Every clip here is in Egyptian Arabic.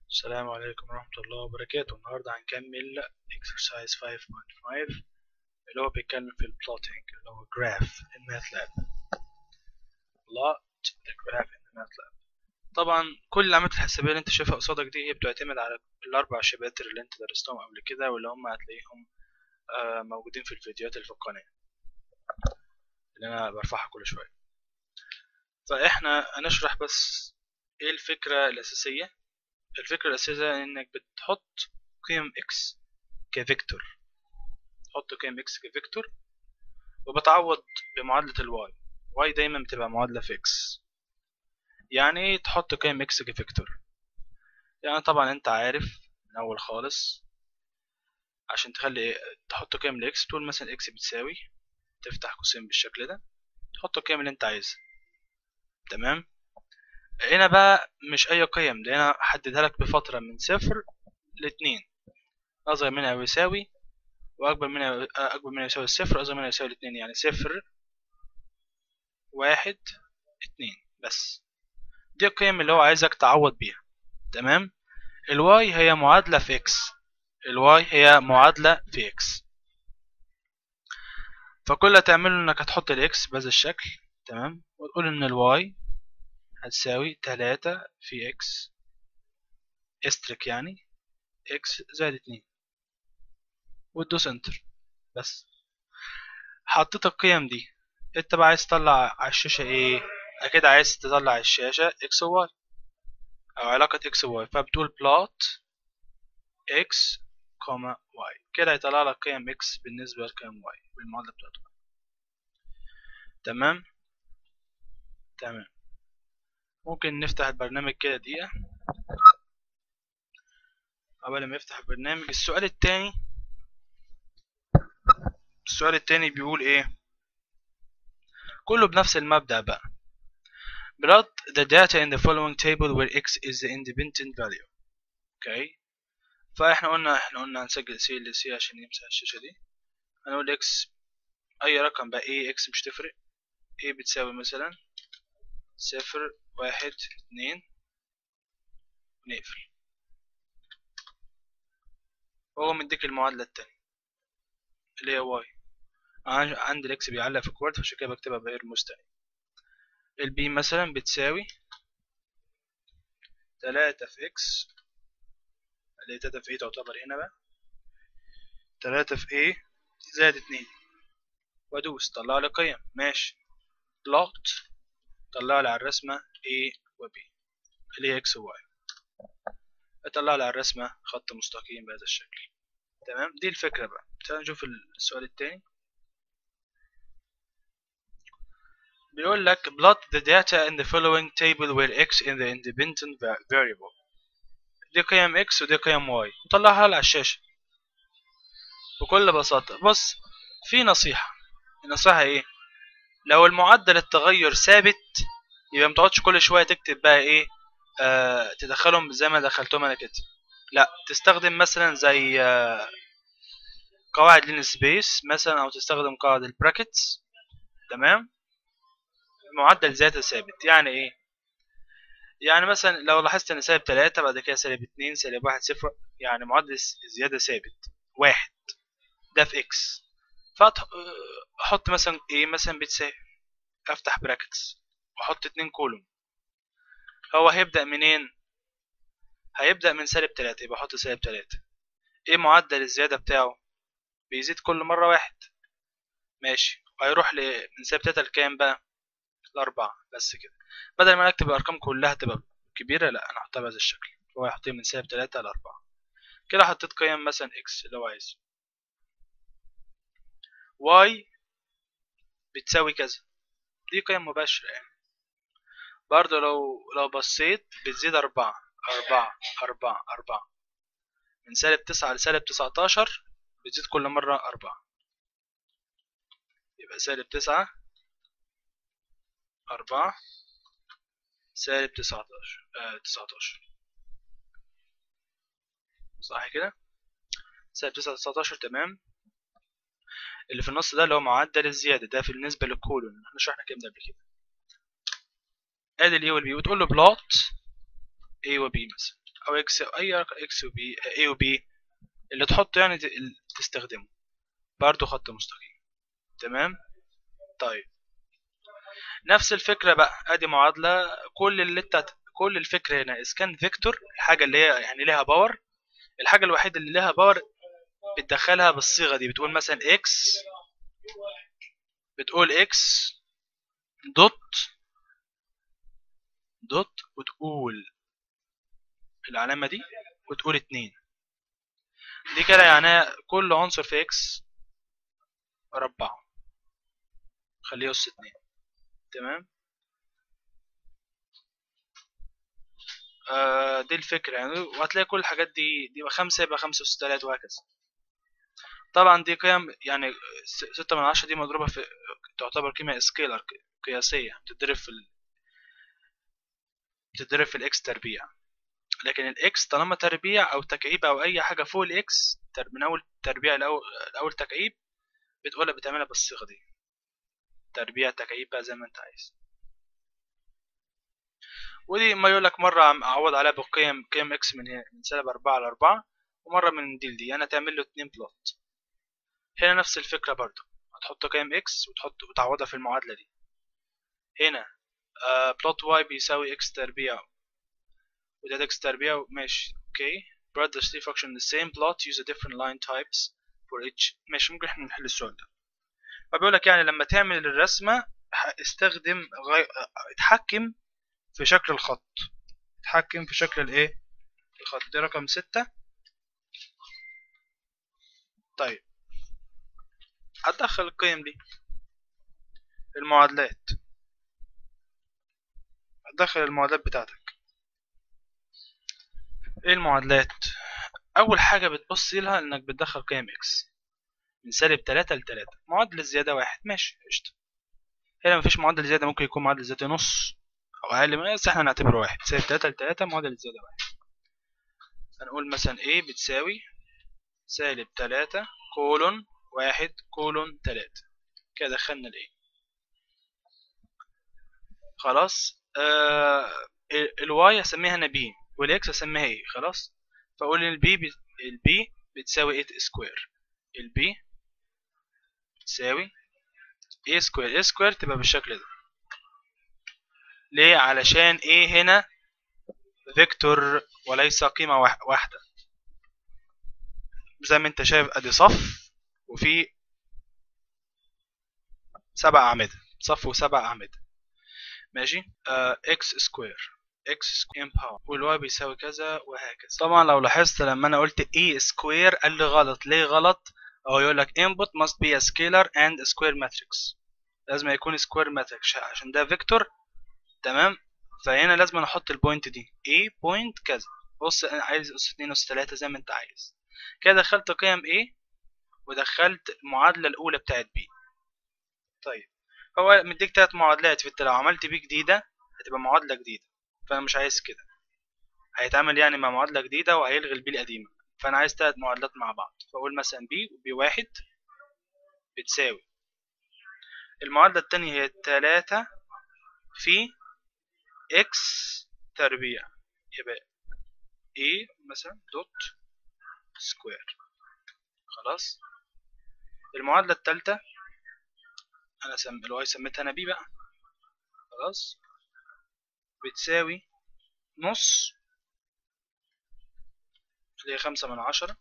السلام عليكم ورحمة الله وبركاته النهاردة هنكمل exercise 5.5 اللي هو بيتكلم في البلوتينج اللي هو graph in MATLAB plot the graph in MATLAB طبعا كل العمليات الحسابية اللي انت شايفها قصادك دي هي بتعتمد على الأربع شباتر اللي انت درستهم قبل كده واللي هم هتلاقيهم آه، موجودين في الفيديوهات اللي في القناة اللي أنا برفعها كل شوية فإحنا هنشرح بس ايه الفكرة الأساسية الفكرة الأساسية إنك بتحط قيم x كفيكتور تحط قيم x كفيكتور وبتعوض بمعادلة الواي y دايما بتبقى معادلة في x يعني ايه تحط قيم x كفيكتور يعني طبعا انت عارف من أول خالص عشان تخلي إيه؟ تحط قيم ل x تقول مثلا x بتساوي تفتح قوسين بالشكل ده تحط القيم اللي انت عايزها تمام هنا بقى مش اي قيم ده انا هحددها لك بفترة من صفر لاتنين اصغر منها أو يساوي واكبر منها اكبر منها يساوي الصفر اصغر منها يساوي الاتنين يعني صفر واحد اتنين بس دي القيم اللي هو عايزك تعوض بيها تمام الواي هي معادلة في اكس الواي هي معادلة في اكس فكل اللي هتعمله انك هتحط الاكس بهذا الشكل تمام وتقول ان الواي هتساوي تلاتة في اكس استرك يعني اكس زائد اتنين وتدوس انتر بس حطيت القيم دي انت بقى عايز تطلع على الشاشة ايه اكيد عايز تطلع على الشاشة اكس وواي او علاقة اكس وواي فبتقول بلوت اكس كوما واي كده هيطلع لك قيم اكس بالنسبة لقيم واي بالمعادلة بتاعته تمام تمام ممكن نفتح البرنامج كده دقيقة قبل ما يفتح البرنامج السؤال التاني السؤال التاني بيقول ايه كله بنفس المبدأ بقى plot the data in the following table where x is the independent value اوكي okay. فاحنا قلنا احنا قلنا هنسجل سي ل سي عشان يمسح الشاشة دي هنقول x اي رقم بقى ايه x مش تفرق a بتساوي مثلا صفر واحد اتنين نقفل هو مديك المعادلة التانية اللي هي واي عندي الاكس بيعلق في الكوارد فعشان كده بكتبها بغير مستوي البي مثلا بتساوي تلاتة في اكس اللي هي تلاتة في ايه تعتبر هنا بقى تلاتة في ايه زائد اتنين وادوس طلع لي قيم ماشي بلوت طلع لي على الرسمة A و B اللي هي X و Y اطلع لي على الرسمة خط مستقيم بهذا الشكل تمام دي الفكرة بقى تعال نشوف السؤال التاني بيقول لك plot the data in the following table where x is the independent variable دي قيم x ودي قيم y وطلعها لي على الشاشة بكل بساطة بص في نصيحة النصيحة ايه لو المعدل التغير ثابت يبقى متقعدش كل شوية تكتب بقى ايه آه تدخلهم زي ما دخلتهم انا كده لا تستخدم مثلا زي آه قواعد لين سبيس مثلا او تستخدم قواعد البراكتس تمام معدل زيادة ثابت يعني ايه يعني مثلا لو لاحظت ان سالب تلاتة بعد كده سالب اتنين سالب واحد صفر يعني معدل الزيادة ثابت واحد ده في اكس فاحط مثلا ايه مثلا بتساوي افتح براكتس واحط اتنين كولوم هو هيبدأ منين هيبدأ من سالب تلاتة يبقى احط سالب تلاتة ايه معدل الزيادة بتاعه بيزيد كل مرة واحد ماشي وهيروح ل من سالب تلاتة لكام بقى لأربعة بس كده بدل ما اكتب الأرقام كلها تبقى كبيرة لا أنا أحطها بهذا الشكل هو هيحطها من سالب تلاتة لأربعة كده حطيت قيم مثلا اكس اللي هو عايزه y بتساوي كذا دي قيم مباشرة يعني برضه لو لو بصيت بتزيد أربعة أربعة أربعة أربعة من سالب تسعة لسالب تسعتاشر بتزيد كل مرة أربعة يبقى سالب تسعة أربعة سالب تسعتاشر آه تسعتاشر صح كده سالب تسعة تسعتاشر تمام اللي في النص ده اللي هو معدل الزيادة ده في بالنسبة للكولون احنا شرحنا الكلام ده قبل كده ادي الاي والبي وتقول له بلوت A و B مثلا او اكس اي رقم اكس وبي اي وبي اللي تحطه يعني ت- تستخدمه برضو خط مستقيم تمام طيب نفس الفكرة بقى ادي معادلة كل اللي انت كل الفكرة هنا اذا كان فيكتور الحاجة اللي هي يعني ليها باور الحاجة الوحيدة اللي ليها باور بتدخلها بالصيغة دي بتقول مثلا اكس بتقول اكس دوت دوت وتقول العلامة دي وتقول اتنين دي كده يعني كل عنصر في اكس ربعه خليه اس اتنين تمام آه دي الفكرة يعني وهتلاقي كل الحاجات دي دي يبقى خمسة يبقى خمسة وستة تلاتة وهكذا طبعا دي قيم يعني س- ستة من عشرة دي مضروبة في تعتبر قيمة سكيلر قياسية بتتضرب في ال... بتتضرب في الاكس تربيع لكن الاكس طالما تربيع او تكعيب او اي حاجة فوق الاكس تر- من اول تربيع لاول الاول تكعيب بتقولها بتعملها بالصيغة دي تربيع تكعيب بقى زي ما انت عايز ودي ما يقول لك مرة عم- اعوض عليها بقيم قيم اكس من هنا من سالب أربعة على أربعة ومرة من دي لدي يعني تعمل له اتنين بلوت هنا نفس الفكرة برضو هتحط قيم اكس وتحط وتعوضها في المعادلة دي هنا آه بلوت واي بيساوي اكس تربيع وده اكس تربيع ماشي اوكي brought the three function the same plot use a different line types for each ماشي ممكن احنا نحل السؤال ده فبيقول لك يعني لما تعمل الرسمة ح- استخدم غي... اتحكم في شكل الخط اتحكم في شكل الايه الخط دي رقم ستة طيب هتدخل القيم دي المعادلات هتدخل المعادلات بتاعتك ايه المعادلات اول حاجة بتبص لها انك بتدخل قيم اكس من سالب تلاتة لتلاتة معادلة زيادة واحد ماشي قشطة هنا مفيش معدل زيادة ممكن يكون معدل زيادة نص أو أقل من بس احنا نعتبره واحد سالب تلاتة لتلاتة معدل زيادة واحد هنقول مثلا A بتساوي سالب تلاتة كولون واحد كولون تلاتة كده دخلنا ال A خلاص آه الواي هسميها أنا B والإكس هسميها A خلاص فأقول ال B بت... ال B بتساوي 8 سكوير ال B بتساوي A سكوير A سكوير تبقى بالشكل ده ليه علشان A هنا فيكتور وليس قيمة واح- واحدة زي ما انت شايف ادي صف وفي سبع أعمدة صف وسبع أعمدة ماشي آه x سكوير x سكوير باور والواي بيساوي كذا وهكذا طبعا لو لاحظت لما انا قلت a سكوير قال لي غلط ليه غلط او يقول لك input must be a scalar and a square matrix لازم يكون square matrix عشان ده فيكتور تمام فهنا لازم احط البوينت دي a بوينت كذا بص انا عايز اس 2 اس 3 زي ما انت عايز كده دخلت قيم a ودخلت المعادلة الأولى بتاعت b طيب هو مديك تلات معادلات فانت لو عملت بي جديدة هتبقى معادلة جديدة فأنا مش عايز كده هيتعامل يعني مع معادلة جديدة وهيلغي البي القديمة فأنا عايز تلات معادلات مع بعض فأقول مثلا بي وبي واحد بتساوي المعادلة التانية هي تلاتة في اكس تربيع يبقى ايه مثلا دوت سكوير خلاص المعادلة التالتة انا سم... الواي سميتها انا بي بقى خلاص بتساوي نص اللي هي خمسة من عشرة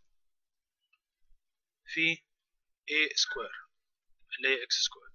في a سكوير اللي هي x سكوير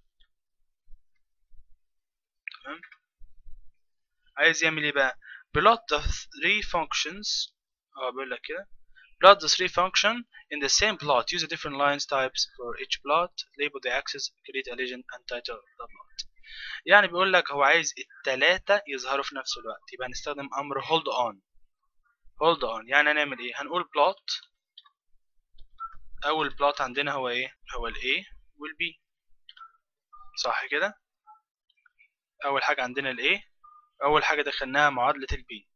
تمام عايز يعمل ايه بقى plot the three functions اه بيقول لك كده plot the three function in the same plot use the different lines types for each plot label the axis create a legend and title the plot يعني بيقول لك هو عايز التلاتة يظهروا في نفس الوقت يبقى نستخدم امر hold on hold on يعني هنعمل ايه هنقول plot اول بلوت عندنا هو ايه هو ال A وال B صح كده اول حاجة عندنا ال A اول حاجة دخلناها معادلة ال B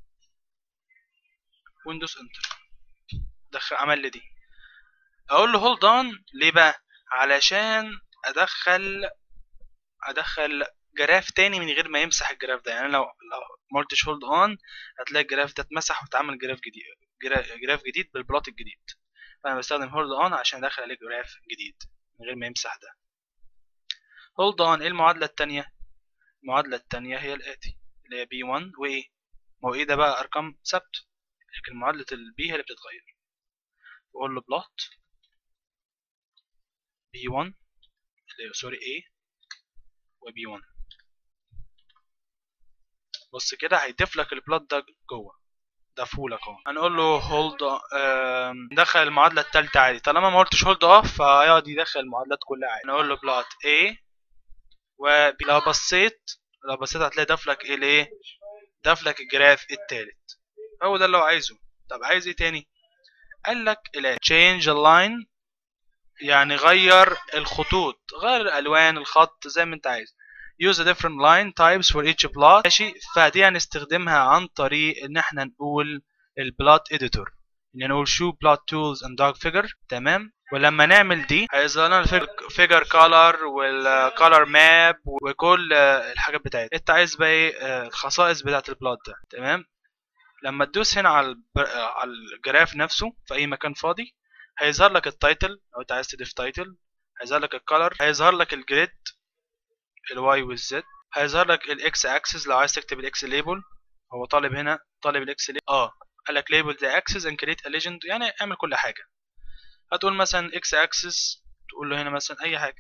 ويندوز انتر دخل عمل لي دي اقول له هولد اون ليه بقى علشان ادخل ادخل جراف تاني من غير ما يمسح الجراف ده يعني لو لو ما قلتش هولد اون هتلاقي الجراف ده اتمسح واتعمل جراف جديد جرا- جراف جديد بالبلوت الجديد فانا بستخدم هولد اون عشان ادخل عليه جراف جديد من غير ما يمسح ده هولد اون ايه المعادله التانية المعادله التانية هي الاتي اللي هي بي 1 وايه ما هو ايه ده بقى ارقام ثابته لكن معادله البي هي اللي بتتغير بقول له بلوت بي 1 اللي هي سوري A وبي 1 بص كده هيضيف لك البلوت ده جوه ضافهولك اهو هنقول له هولد دخل المعادله الثالثه عادي طالما ما قلتش هولد اوف فهيقعد يدخل المعادلات كلها عادي نقول له بلوت A ولو بصيت لو بصيت هتلاقي ضاف لك ايه ليه ضاف لك الجراف التالت هو ده اللي هو عايزه طب عايز ايه تاني قال لك لا change line يعني غير الخطوط غير الالوان الخط زي ما انت عايز use a different line types for each plot ماشي فدي هنستخدمها عن طريق ان احنا نقول البلوت اديتور يعني نقول show plot tools and dog figure تمام ولما نعمل دي هيظهر لنا الفيجر كولر والكولر ماب وكل الحاجات بتاعتها انت عايز بقى ايه الخصائص بتاعت البلوت ده تمام لما تدوس هنا على على الجراف نفسه في اي مكان فاضي هيظهر لك التايتل لو انت عايز تضيف تايتل هيظهر لك الكولر هيظهر لك الجريد الواي والزد هيظهر لك الاكس اكسس لو عايز تكتب الاكس ليبل هو طالب هنا طالب الاكس ليبل اه قال لك ليبل ذا اكسس اند كريت ا ليجند يعني اعمل كل حاجه هتقول مثلا اكس اكسس تقول له هنا مثلا اي حاجه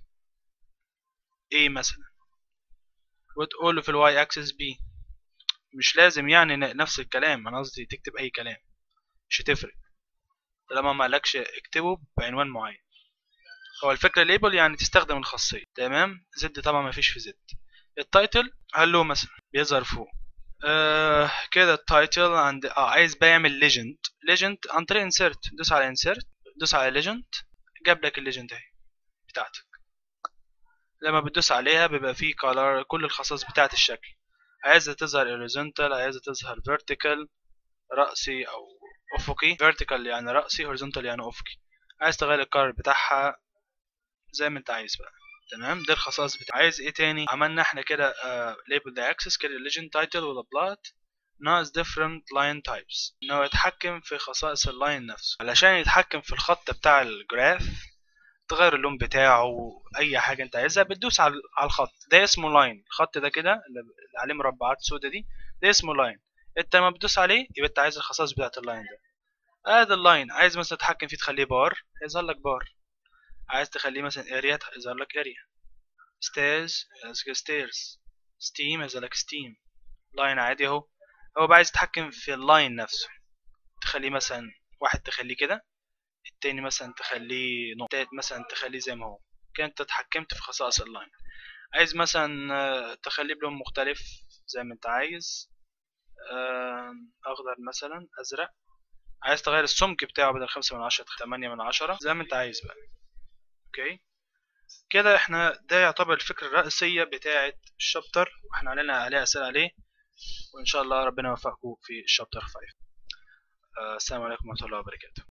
A مثلا وتقول له في الواي اكسس B مش لازم يعني نفس الكلام انا قصدي تكتب اي كلام مش هتفرق طالما ما قالكش اكتبه بعنوان معين هو الفكره ليبل يعني تستخدم الخاصيه تمام زد طبعا ما فيش في زد التايتل هلو مثلا بيظهر فوق آه كده التايتل عند اه عايز بقى يعمل ليجند ليجند عن طريق انسرت دوس على انسرت دوس على ليجند جاب لك الليجند اهي بتاعتك لما بتدوس عليها بيبقى فيه كولر كل الخصائص بتاعت الشكل عايزة تظهر horizontal عايزة تظهر vertical رأسي أو أفقي vertical يعني رأسي horizontal يعني أفقي عايز تغير الكولر بتاعها زي ما انت عايز بقى تمام دي الخصائص بتاعتها عايز ايه تاني عملنا احنا كده uh, label the axis كده legend title ولا plot ناقص different line types ان هو يتحكم في خصائص اللاين نفسه علشان يتحكم في الخط بتاع الجراف تغير اللون بتاعه اي حاجه انت عايزها بتدوس على الخط ده اسمه لاين الخط ده كده اللي عليه مربعات سودا دي ده اسمه لاين انت لما بتدوس عليه يبقى انت عايز الخصائص بتاعت اللاين ده هذا اللاين عايز مثلا تتحكم فيه تخليه بار يظهر لك بار عايز تخليه مثلا اريا يظهر لك اريا ستيرز يظهر ستيرز ستيم يظهر لك ستيم لاين عادي اهو هو بقى عايز تتحكم في اللاين نفسه تخليه مثلا واحد تخليه كده التاني مثلا تخليه نقطات مثلا تخليه زي ما هو كده انت اتحكمت في خصائص اللاين عايز مثلا تخليه بلون مختلف زي ما انت عايز اخضر مثلا ازرق عايز تغير السمك بتاعه بدل خمسة من عشرة تمانية من عشرة زي ما انت عايز بقى اوكي كده احنا ده يعتبر الفكرة الرئيسية بتاعة الشابتر واحنا علينا عليه اسئلة عليه وان شاء الله ربنا يوفقكم في الشابتر 5 السلام عليكم ورحمة الله وبركاته